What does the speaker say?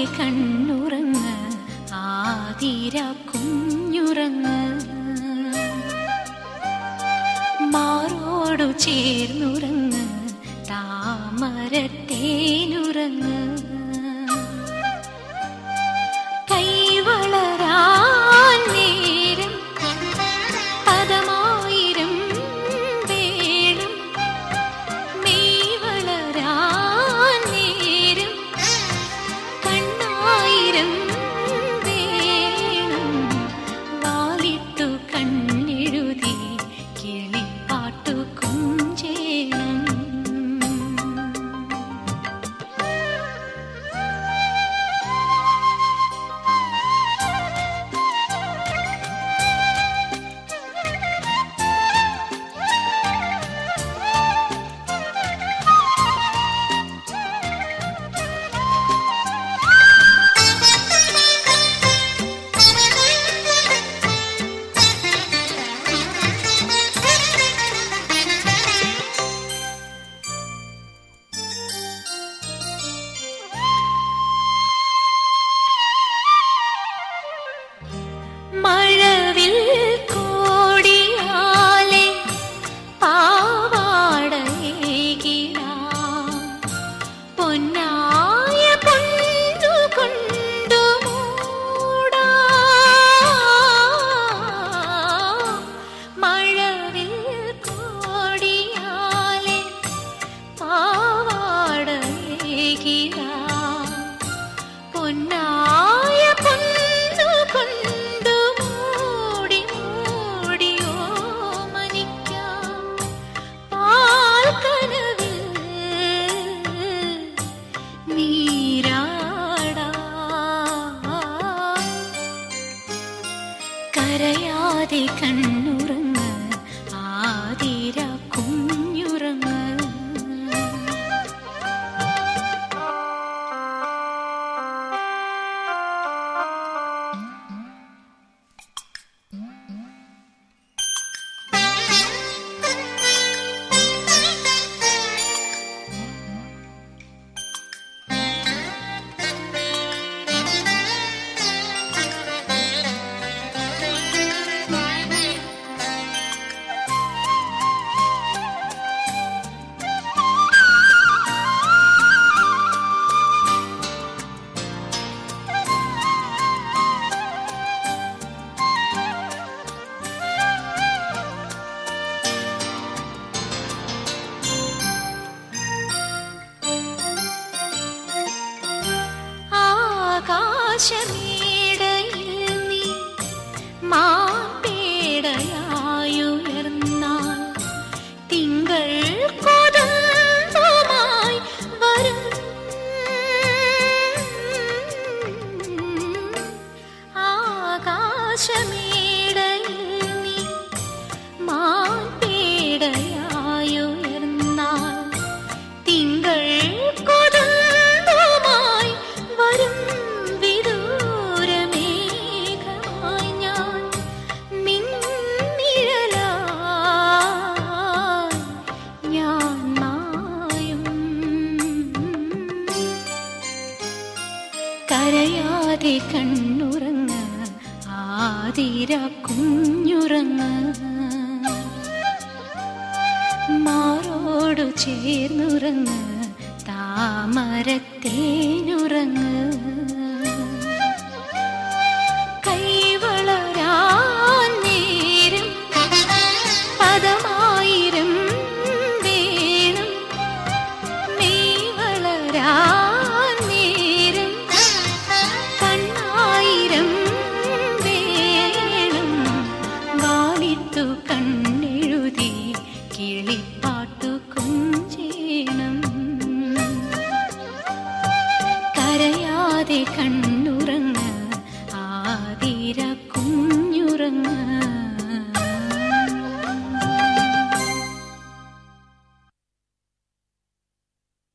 കണ്ണുറങ്ങ് ആതിര കുഞ്ഞുറങ്ങ് മാറോടു ചേർന്നുറങ്ങ് താമരത്തേനുറങ്ങ് കൈവളരാൻ നേരം പദമായിരം വേണം മെയ് വളരാൻ നേരം കണ്ണായിരം വേണം വാലിട്ടു കണ്ണെഴുതി കിളിപ്പാട്ടു കുഞ്ചേണം മഴവിൽ കോടിയാലെ പാവാടയേകിടാം പൊന്നായ പൊന്നു കൊണ്ടു മൂടാം മഴവിൽ കോടിയാലെ പാവാടയേകിടാം പൊന്നായ പൊന്നു കൊണ്ടു മൂടി മൂടിയോ മനിക്കാം പാൽക്കനവിൽ നീരാടാം കരയാതെ കണ്ണുറങ്ങ് ആതിര കുഞ്ഞുറങ്ങ് ആകാശമേടയിൽ നീ മാപ്പേടയായുയർന്നാൽ തിങ്കൾ കൊതുമ്പുമായി വരും ആകാശമേടയിൽ നീ മാപ്പേടയായുയർന്നാൽ തിങ്കൾ കൊതുമ്പുമായി വരും വിദൂരമേഘമായി ഞാൻ നിന്നിഴലായി ഞാൻ മായും കരയാതെ കണ്ണുറങ്ങ ആതിര കുഞ്ഞുറങ്ങ മാറോടു ചേർന്നുറങ്ങ് താമരത്തേനുറങ്ങ്